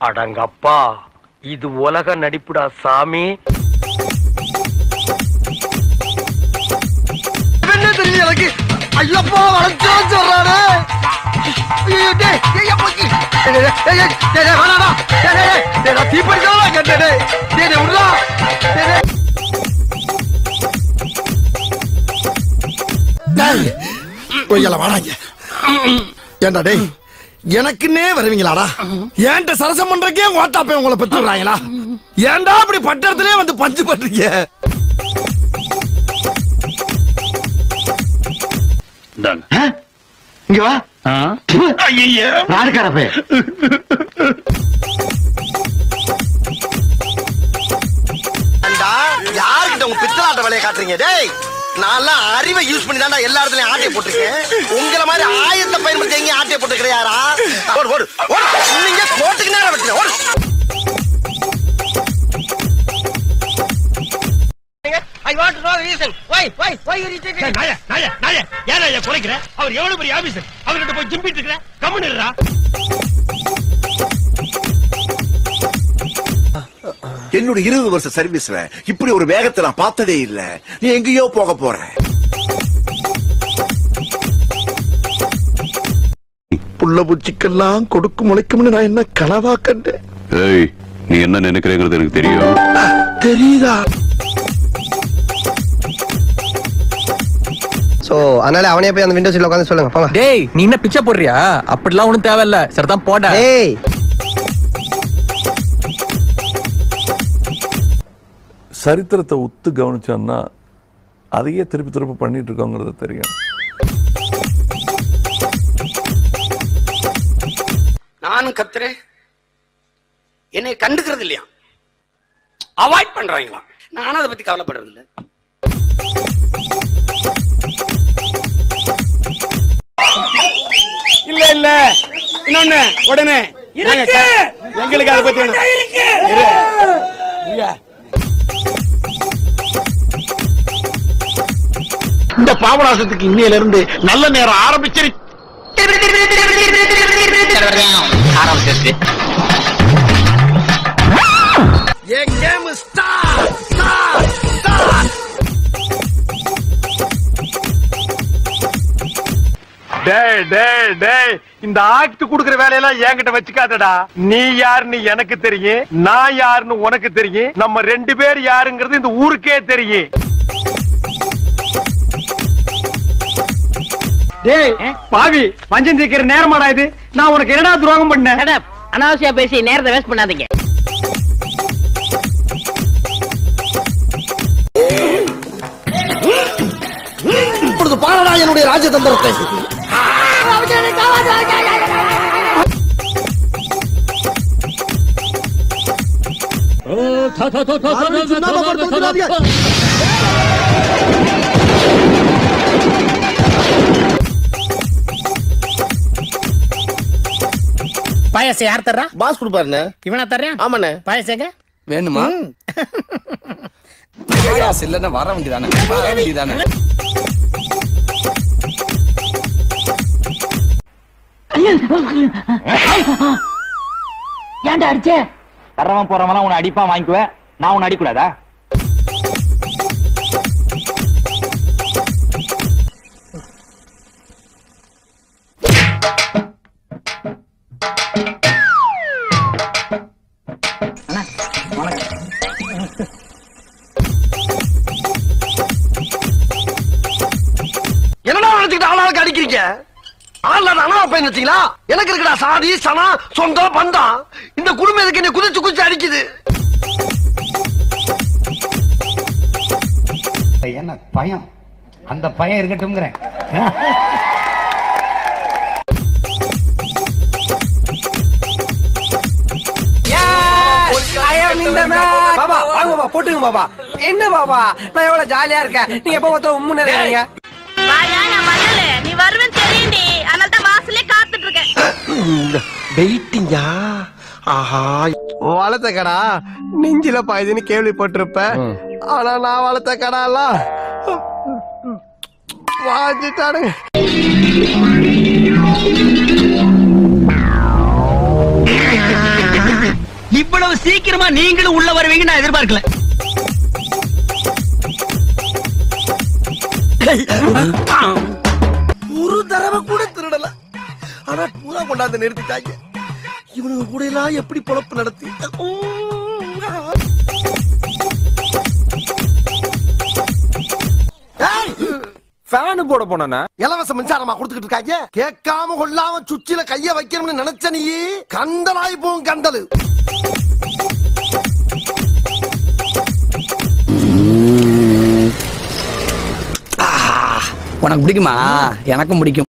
அடங்கப்பா இது உலக நடிப்புடா சாமி என்ன தெரியும் எனக்கு ஐயப்பா வளர்த்து சொல்றாரு ஐயோ, டேய், டேய், ஐயா, போச்சு. டேய், டேய், டேய், டேய், டேய், டேய், வேணாடா. டேய், டேய், டேய், டேய், நான் தீப்பறிக்கலாம் கேட்டேன், டேய். டேய், டேய், விட்றா. டேய், டேய். டேய், கொய்யால வாடாங்க ஏண்டா டேய் எனக்குன்னே வருவீங்களாடா ஏன்ட்ட சரசம் பண்றக்கே ஓட்டாப்பே உங்களை பெற்று விடுறாங்களா ஏன்டா அப்படி பட்டத்திலே வந்து பஞ்சு பண்றீங்க இங்க வா யாருக்காரப்பே யாருக்கிட்ட உங்க பித்தலாட்ட வேலையை காட்டுறீங்க டேய் நான்லாம் அறிவை யூஸ் பண்ணி தான்டா எல்லா இடத்துலயும் ஆட்டையை போட்டிருக்கேன் உங்கள மாதிரி ஆயத்தை பயன்படுத்தி எங்கேயும் ஆட்டையை போட்டு கிடையாரா ஓடு ஓடு ஓடு நீங்க கோட்டுக்கு நேரம் வச்சுங்க ஓடு I want to know reason why why why you reach நாய நாய நாய ஏன் நாய குறைக்கிற அவர் எவ்வளவு பெரிய ஆபீசர் அவர்கிட்ட போய் ஜிம்பிட்டு இருக்கிற கம்முன்னு இருடா என்னோட இருபது வருஷ சர்வீஸ்ல இப்படி ஒரு வேகத்தை நான் பார்த்ததே இல்ல நீ எங்கேயோ போக போற புள்ள பூச்சிக்கெல்லாம் கொடுக்கு முளைக்கும்னு நான் என்ன கனவா கண்டேன் ஏய் நீ என்ன நினைக்கிறேங்கிறது எனக்கு தெரியும் தெரியுதா சோ அதனால அவனே போய் அந்த விண்டோ சீட்ல உட்காந்து சொல்லுங்க போங்க டேய் நீ என்ன பிச்சை போடுறியா அப்படிலாம் ஒண்ணும் தேவையில்ல சரிதான் போட டேய் சரித்திரத்தை உத்து கவனிச்சோம்னா அதையே திருப்பி திருப்பி பண்ணிட்டு இருக்கோங்கிறது தெரியும் நானும் கத்துறேன் என்னை கண்டுக்கிறது இல்லையா அவாய்ட் பண்றாங்களா நானும் அதை பத்தி கவலைப்படுறது இல்ல இல்ல இல்ல இன்னொன்னு உடனே எங்களுக்கு அதை பத்தி வேணும். இரு. ஐயா. இந்த பாபநாசத்துக்கு இன்னையில இருந்து நல்ல நேரம் ஆரம்பிச்சிரு என் கேம் ஸ்டார் ஸ்டார் ஸ்டார் டேய் டேய் டேய் இந்த ஆக்ட் குடுக்குற வேலையெல்லாம் என்கிட்ட வச்சுக்காதடா நீ யாருன்னு எனக்கு தெரியும் நான் யாருன்னு உனக்கு தெரியும் நம்ம ரெண்டு பேர் யாருங்கிறது இந்த ஊருக்கே தெரியும் டேய் பாவி பஞ்சம் தீக்கிற நேரமாடா இது நான் உனக்கு என்னடா துரோகம் பண்ணேன் அனாவசியா பேசி நேரத்தை வேஸ்ட் பண்ணாதீங்க இப்பொழுது பாரடா என்னுடைய ராஜதந்திரத்தை யாரும் சுண்ணாம்பை படுத்த விடாதீங்க. பாயசம் யார் தர்றா பாஸ் கொடுப்பாருண்ணே இவனா தர்றேன் ஆமாண்ணே பாயசங்க வேணுமா காசு இல்லன்னா வர வேண்டியதானே வர வேண்டியதானே ஏன்டா அடிச்சே தரவன் போறவன் உன்னை அடிப்பான் வாங்கிக்குவேன் நான் உன்னை அடிக்கூடாதா என்னடா நினைச்சுக்கிட்டு ஆளாளுக்கு அடிக்கிறீங்க ஆள்ல அண்ணா பையன் வச்சீங்களா எனக்கு இருக்குடா சாதி சனம் சொந்தம் பந்தம் இந்த குடும்பம் எதுக்கு என்ன குதிச்சு குதிச்சு அடிக்குது என்ன பயம் அந்த பயம் இருக்கட்டும்ங்கிறேன் பாபா வாங்க பாபா போட்டுங்க பாபா என்ன பாபா நான் எவ்வளவு ஜாலியா இருக்கேன் நீங்க எப்ப பார்த்தா உம்முன்னு இருக்கீங்க வாயா நான் வரல நீ வருவேன்னு தெரியும்டி அதனால தான் வாசலே காத்துட்டு இருக்கேன் வெயிட்டிங்கா ஆஹா வளர்த்த கடா நெஞ்சில பாயுதுன்னு கேள்விப்பட்டிருப்ப ஆனா நான் வளர்த்த கடாலாம் வாஞ்சிட்டானுங்க இவ்வளவு சீக்கிரமா நீங்களும் உள்ள வருவீங்க நான் எதிர்பார்க்கல ஒரு தடவை கூட திருடல ஆனா பூரா கொண்டாந்து நிறுத்திட்டாங்க இவனுக்கு கூட எல்லாம் எப்படி பொழப்பு நடத்தி ஃபேன் போட போனா இலவச மின்சாரமா கொடுத்துக்கிட்டு இருக்காங்க கேட்காம கொள்ளாம சுச்சில கைய வைக்கணும்னு நினைச்ச நீ கண்டலாய் போகும் கண்டலு உனக்கு பிடிக்குமா எனக்கும் பிடிக்கும்